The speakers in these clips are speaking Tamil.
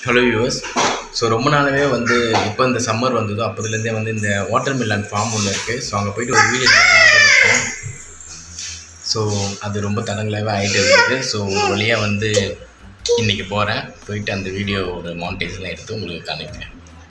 ஹலோ யூஎஸ் ஸோ ரொம்ப நாளாவே வந்து இப்போ இந்த சம்மர் வந்ததோ அப்போதுலேருந்தே வந்து இந்த வாட்டர் மில்லன் ஃபார்ம் ஒன்று இருக்குது ஸோ அங்கே போயிட்டு ஒரு வீடியோ ஆசைப்பட்டேன் ஸோ அது ரொம்ப தடங்களாகவே ஆகிட்டு இருக்குது ஸோ ஒரு வழியாக வந்து இன்றைக்கி போகிறேன் போயிட்டு அந்த வீடியோவோட மானிட்டேஜ்லாம் எடுத்து உங்களுக்கு காமிக்கிறேன்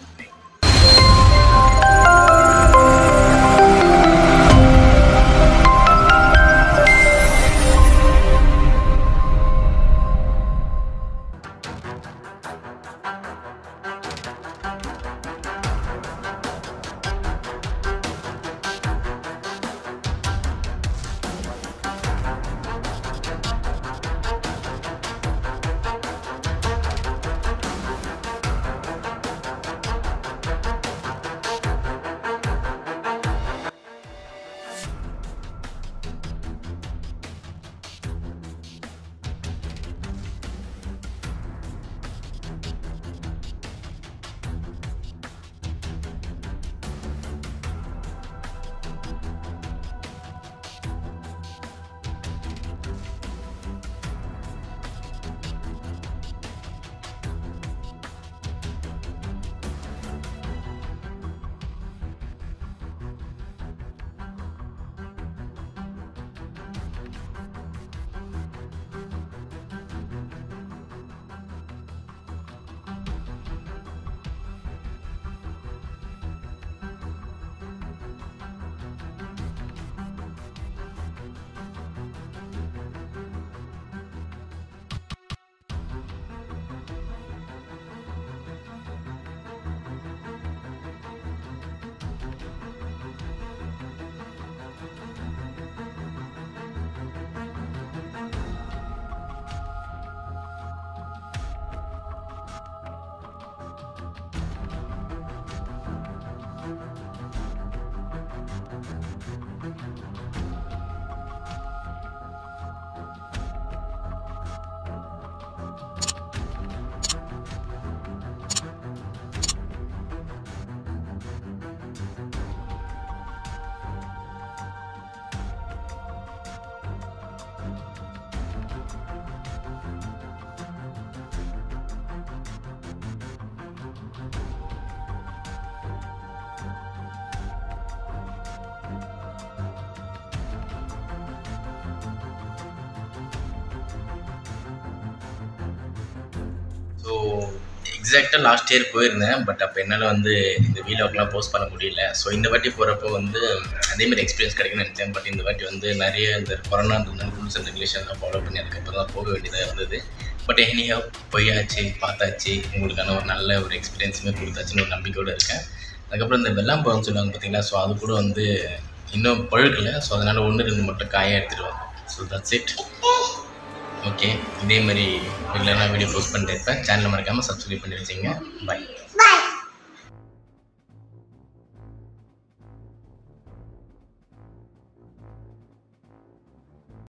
ஸோ எக்ஸாக்டாக லாஸ்ட் இயர் போயிருந்தேன் பட் அப்போ என்னால் வந்து இந்த வீலாக்லாம் போஸ்ட் பண்ண முடியல ஸோ இந்த வாட்டி போகிறப்போ வந்து அதேமாதிரி எக்ஸ்பீரியன்ஸ் கிடைக்கும்னு நினச்சேன் பட் இந்த வாட்டி வந்து நிறைய இந்த கொரோனா ரூல்ஸ் அண்ட் ரெகுலேஷன்லாம் ஃபாலோ பண்ணி அதுக்கப்புறம் தான் போக வேண்டியதாக இருந்தது பட் எனியா போயாச்சு பார்த்தாச்சு உங்களுக்கான ஒரு நல்ல ஒரு எக்ஸ்பீரியன்ஸுமே கொடுத்தாச்சுன்னு ஒரு நம்பிக்கையோடு இருக்கேன் அதுக்கப்புறம் இந்த வெள்ளாம் பழம் சொல்லுவாங்க பார்த்தீங்களா ஸோ அது கூட வந்து இன்னும் பழுக்கலை ஸோ அதனால் ஒன்று ரெண்டு மட்டும் காயாக எடுத்துகிட்டு வாங்க ஸோ தட்ஸ் இட் ஓகே இதே மாதிரி இல்லைன்னா வீடியோ போஸ்ட் பண்ணிட்டு இருப்பேன் சேனலை மறக்காமல் சப்ஸ்கிரைப் பண்ணி வச்சுங்க பாய் Bye.